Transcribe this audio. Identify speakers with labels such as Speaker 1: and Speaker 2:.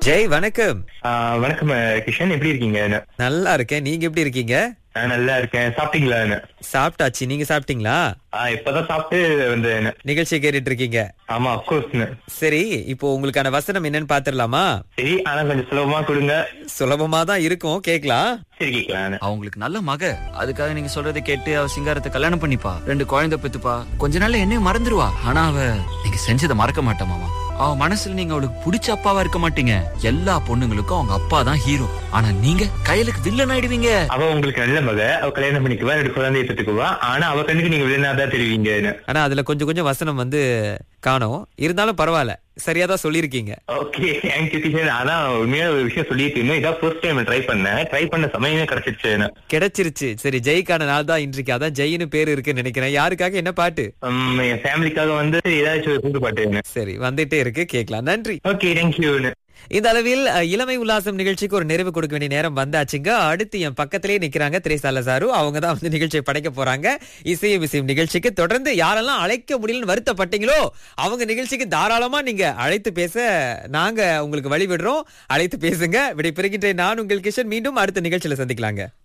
Speaker 1: ஜெய் வணக்கம்
Speaker 2: ஆ, வணக்கம் அஹ், கிஷன் எப்படி இருக்கீங்க
Speaker 1: நல்லா இருக்கேன் நீங்க எப்படி இருக்கீங்க
Speaker 2: நான் நல்லா இருக்கேன் சாப்பிட்டீங்களா
Speaker 1: சாப்பிட்டாச்சு நீங்க சாப்பிட்டீங்களா
Speaker 2: ஆ, இப்பதான் சாப்பிட்டு வந்தேன்
Speaker 1: நிகழ்ச்சியை கேட்டுட்டு இருக்கீங்க
Speaker 2: ஆமா அப்கோர்ஸ்
Speaker 1: சரி இப்போ உங்களுக்கான வசனம் என்னன்னு பாத்துடலாமா
Speaker 2: சரி ஆனா கொஞ்சம் சுலபமா கொடுங்க
Speaker 1: சுலபமா தான் இருக்கும் கேக்கலாம்
Speaker 2: சரி கேட்கலாம்
Speaker 3: அவங்களுக்கு நல்ல மக அதுக்காக நீங்க சொல்றதை கேட்டு அவ சிங்காரத்தை கல்யாணம் பண்ணிப்பா ரெண்டு குழந்தை பெத்துப்பா கொஞ்ச நாள்ல என்னையும் மறந்துடுவா ஆனா அவ நீங்க செஞ்சதை மறக்க மாட்டா மாமா அவ மனசுல நீங்க அவளுக்கு பிடிச்ச அப்பாவா இருக்க மாட்டீங்க எல்லா பொண்ணுங்களுக்கும் அவங்க அப்பா தான் ஹீரோ ஆனா நீங்க கையலுக்கு வில்லன் ஆயிடுவீங்க
Speaker 2: அவ உங்களுக்கு நல்ல மக அவ கல்யாணம் பண்ணிக்குவா ரெண்டு குழந்தைய பெற்றுக்குவா ஆனா அவ கண்ணுக்கு நீங்க விழுந்தாதான் தெரிவிங்க
Speaker 1: ஆனா அதுல கொஞ்சம் கொஞ்சம் வசனம் வந்து காணோம் இருந்தாலும் பரவாயில்ல சரியா தான் சொல்லியிருக்கீங்க
Speaker 2: ஓகே தேங்க்யூ கிஷன் ஆனா உண்மையா ஒரு விஷயம் சொல்லிட்டு இருந்தேன் இதான் ஃபர்ஸ்ட் டைம் ட்ரை பண்ணேன் ட்ரை பண்ண சமயமே கிடைச்சிருச்சு
Speaker 1: கிடைச்சிருச்சு சரி ஜெய்க்கான நாள் தான் இன்றைக்கு அதான் ஜெயின்னு பேரு இருக்குன்னு நினைக்கிறேன் யாருக்காக என்ன பாட்டு
Speaker 2: உம், என் ஃபேமிலிக்காக வந்து ஏதாச்சும் ஒரு கூட்டு பாட்டு
Speaker 1: சரி வந்துட்டே இருக்கு கேக்கலாம் நன்றி
Speaker 2: ஓகே தேங்க்யூ
Speaker 1: இந்த அளவில் அஹ், இளமை உல்லாசம் நிகழ்ச்சிக்கு ஒரு நிறைவு கொடுக்க வேண்டிய நேரம் வந்தாச்சுங்க அடுத்து என் பக்கத்திலேயே நிக்கிறாங்க திரேசால சாரு அவங்க தான் வந்து நிகழ்ச்சியை படைக்க போறாங்க இசையும் இசையும் நிகழ்ச்சிக்கு தொடர்ந்து யாரெல்லாம் அழைக்க முடியலன்னு வருத்தப்பட்டீங்களோ அவங்க நிகழ்ச்சிக்கு தாராளமா நீங்க அழைத்து பேச நாங்க உங்களுக்கு வழி விடுறோம் அழைத்து பேசுங்க விடை பெறுகின்றேன் நான் உங்கள் கிஷன் மீண்டும் அடுத்த நிகழ்ச்சியில சந்திக்கலாங்க